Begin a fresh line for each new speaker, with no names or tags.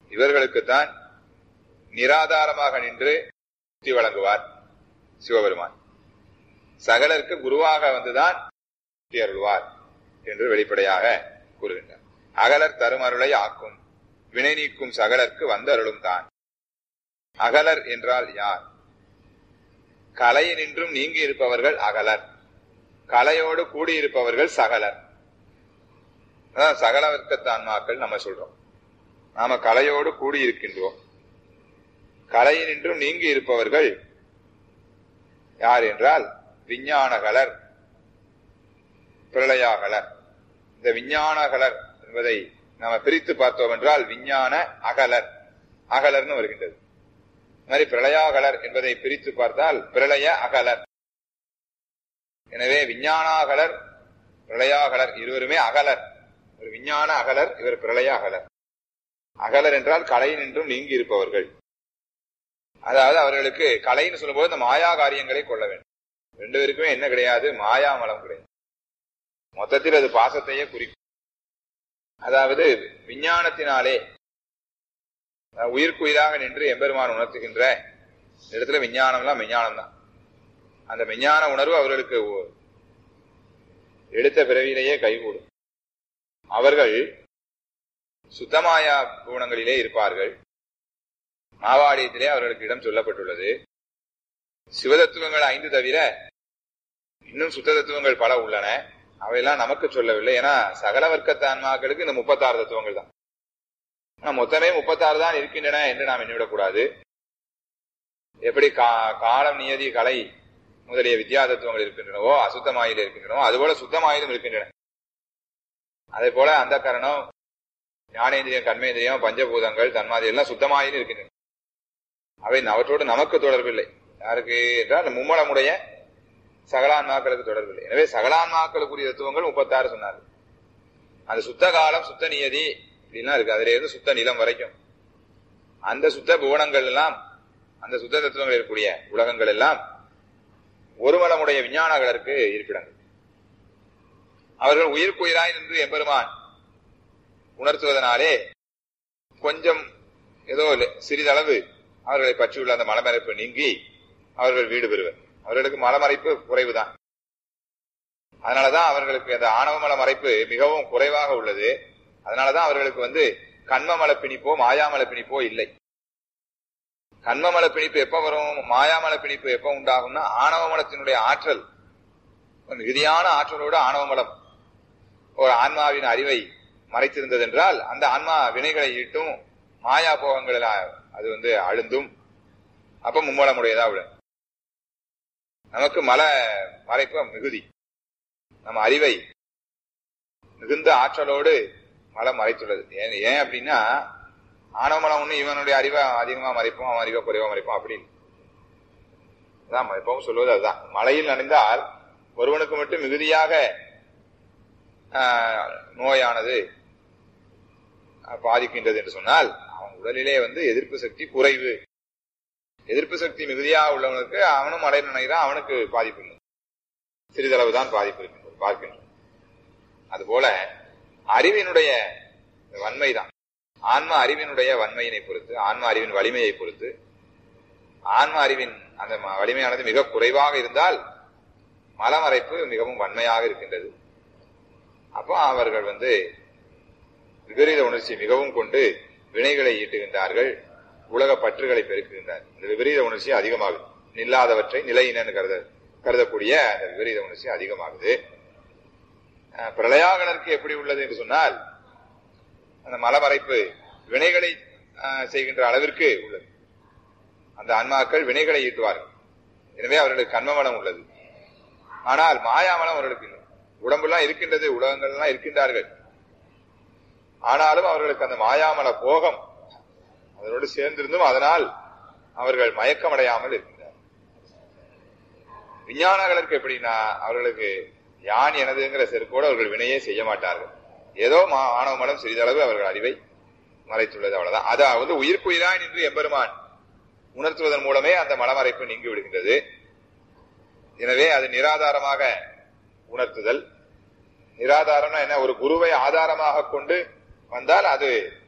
இவர்களுக்குத்தான் நிராதாரமாக நின்று முக்தி வழங்குவார் சிவபெருமான் சகலருக்கு குருவாக வந்துதான் முக்தி அருள்வார் என்று வெளிப்படையாக கூறுகின்றார் அகலர் தருமருளை ஆக்கும் வினை நீக்கும் சகலருக்கு வந்து அருளும் தான் அகலர் என்றால் யார் கலையினின்றும் நீங்கி இருப்பவர்கள் அகலர் கலையோடு கூடியிருப்பவர்கள் சகலர் அதான் சகல வர்க்கத்தான்மாக்கள் நம்ம சொல்றோம் நாம கலையோடு கூடியிருக்கின்றோம் கலையினின்றும் நீங்கி இருப்பவர்கள் யார் என்றால் விஞ்ஞானகலர் பிரளயாகலர் இந்த விஞ்ஞானகலர் என்பதை நாம பிரித்து பார்த்தோம் என்றால் விஞ்ஞான அகலர் அகலர்னு வருகின்றது இந்த மாதிரி பிரளயாகலர் என்பதை பிரித்து பார்த்தால் பிரளய அகலர் எனவே விஞ்ஞானாகலர் பிரளயாகலர் இருவருமே அகலர் ஒரு விஞ்ஞான அகலர் இவர் பிரளய அகலர் அகலர் என்றால் கலை நின்றும் நீங்கி இருப்பவர்கள் அதாவது அவர்களுக்கு கலைன்னு சொல்லும்போது இந்த மாயா காரியங்களை கொள்ள வேண்டும் ரெண்டு பேருக்குமே என்ன கிடையாது மாயா மலம் கிடையாது மொத்தத்தில் அது பாசத்தையே குறிக்கும் அதாவது விஞ்ஞானத்தினாலே உயிர்க்குயிராக நின்று எம்பெருமான் உணர்த்துகின்ற இடத்துல விஞ்ஞானம்லாம் விஞ்ஞானம் தான் அந்த விஞ்ஞான உணர்வு அவர்களுக்கு எடுத்த பிறவியிலேயே கைகூடும் அவர்கள் சுத்தமாயா குணங்களிலே இருப்பார்கள் மாவாடியத்திலே அவர்களுக்கு இடம் சொல்லப்பட்டுள்ளது சிவதத்துவங்கள் ஐந்து தவிர இன்னும் சுத்த தத்துவங்கள் பல உள்ளன அவையெல்லாம் நமக்கு சொல்லவில்லை ஏன்னா சகல வர்க்கத்தான்மாக்களுக்கு இந்த முப்பத்தாறு தத்துவங்கள் தான் ஆனா மொத்தமே முப்பத்தாறு தான் இருக்கின்றன என்று நாம் எண்ணிவிடக்கூடாது எப்படி காலம் நியதி கலை முதலிய வித்யா தத்துவங்கள் இருக்கின்றனவோ அசுத்தமாயில் இருக்கின்றனவோ அதுபோல சுத்தமாயிலும் இருக்கின்றன அதே போல அந்த கரணம் ஞானேந்திரியம் கண்மேந்திரியம் பஞ்சபூதங்கள் தன்மாதி எல்லாம் சுத்தமாயிலும் இருக்கின்றன அவை அவற்றோடு நமக்கு தொடர்பில்லை யாருக்கு என்றால் மும்மலமுடைய சகலான்மாக்களுக்கு தொடர்பில்லை எனவே சகலான்மாக்களுக்குரிய தத்துவங்கள் முப்பத்தாறு சொன்னார்கள் அந்த சுத்த காலம் சுத்த நியதி இப்படிலாம் இருக்கு அதுல இருந்து சுத்த நிலம் வரைக்கும் அந்த சுத்த புவனங்கள் எல்லாம் அந்த சுத்த தத்துவங்கள் இருக்கக்கூடிய உலகங்கள் எல்லாம் ஒருமலமுடைய விஞ்ஞானங்களுக்கு இருப்பிடங்கள் அவர்கள் உயிர்க்குயிராய் நின்று எம்பெருமான் உணர்த்துவதனாலே கொஞ்சம் ஏதோ சிறிதளவு அவர்களை பற்றியுள்ள அந்த மலமறைப்பு நீங்கி அவர்கள் வீடு பெறுவர் அவர்களுக்கு மலமறைப்பு குறைவுதான் அதனாலதான் அவர்களுக்கு அந்த ஆணவமல மறைப்பு மிகவும் குறைவாக உள்ளது அதனாலதான் அவர்களுக்கு வந்து கண்மமல பிணிப்போ மாயாமல பிணிப்போ இல்லை கண்மமல பிணிப்பு எப்ப வரும் மாயாமல பிணிப்பு எப்ப உண்டாகும்னா ஆணவமலத்தினுடைய ஆற்றல் மிகுதியான ஆற்றலோடு ஆணவமலம் ஒரு ஆன்மாவின் அறிவை மறைத்திருந்தது என்றால் அந்த ஆன்மா வினைகளை ஈட்டும் மாயா போகங்களில் அது வந்து அழுந்தும் அப்ப மும்மலமுடையதா விட நமக்கு மல மறைப்பு மிகுதி நம்ம அறிவை மிகுந்த ஆற்றலோடு மலம் மறைத்துள்ளது ஏன் ஏன் அப்படின்னா ஆணவமலம் ஒண்ணு இவனுடைய அறிவை அதிகமா மறைப்போம் அவன் அறிவை குறைவா மறைப்போம் அப்படின்னு அதான் எப்பவும் சொல்வது அதுதான் மழையில் நனைந்தால் ஒருவனுக்கு மட்டும் மிகுதியாக நோயானது பாதிக்கின்றது என்று சொன்னால் அவன் உடலிலே வந்து எதிர்ப்பு சக்தி குறைவு எதிர்ப்பு சக்தி மிகுதியாக உள்ளவனுக்கு அவனும் மழை நினைக்கிறான் அவனுக்கு பாதிப்பு இல்லை சிறிதளவு தான் பாதிப்பு இருக்கின்றது பார்க்கின்றோம் அதுபோல அறிவினுடைய வன்மைதான் ஆன்ம அறிவினுடைய வன்மையினை பொறுத்து ஆன்ம அறிவின் வலிமையை பொறுத்து ஆன்ம அறிவின் அந்த வலிமையானது மிக குறைவாக இருந்தால் மலமறைப்பு மிகவும் வன்மையாக இருக்கின்றது அப்போ அவர்கள் வந்து விபரீத உணர்ச்சி மிகவும் கொண்டு வினைகளை ஈட்டுகின்றார்கள் உலக பற்றுகளை பெருக்குகின்றார் இந்த விபரீத உணர்ச்சி அதிகமாகுது நில்லாதவற்றை நிலையினு கருத கருதக்கூடிய அந்த விபரீத உணர்ச்சி அதிகமாகுது பிரளயாகலருக்கு எப்படி உள்ளது என்று சொன்னால் அந்த மலமறைப்பு வினைகளை செய்கின்ற அளவிற்கு உள்ளது அந்த ஆன்மாக்கள் வினைகளை ஈட்டுவார்கள் எனவே அவர்களுக்கு கண்மமலம் உள்ளது ஆனால் மாயாமலம் அவர்களுக்கு இல்லை உடம்பெல்லாம் இருக்கின்றது உலகங்கள் எல்லாம் இருக்கின்றார்கள் ஆனாலும் அவர்களுக்கு அந்த மாயாமல போகம் அதனோடு சேர்ந்திருந்தும் அதனால் அவர்கள் மயக்கமடையாமல் இருக்கின்றனர் விஞ்ஞானங்களுக்கு எப்படின்னா அவர்களுக்கு யான் எனதுங்கிற செருக்கோடு அவர்கள் வினையே செய்ய மாட்டார்கள் ஏதோ ஆணவ மலம் சிறிதளவு அவர்கள் அறிவை மறைத்துள்ளது அவ்வளவுதான் அதாவது உயிர்க்குயிராய் நின்று எம்பெருமான் உணர்த்துவதன் மூலமே அந்த மலமறைப்பு நீங்கி விடுகின்றது எனவே அது நிராதாரமாக உணர்த்துதல் நிராதாரம்னா என்ன ஒரு குருவை ஆதாரமாக கொண்டு வந்தால் அது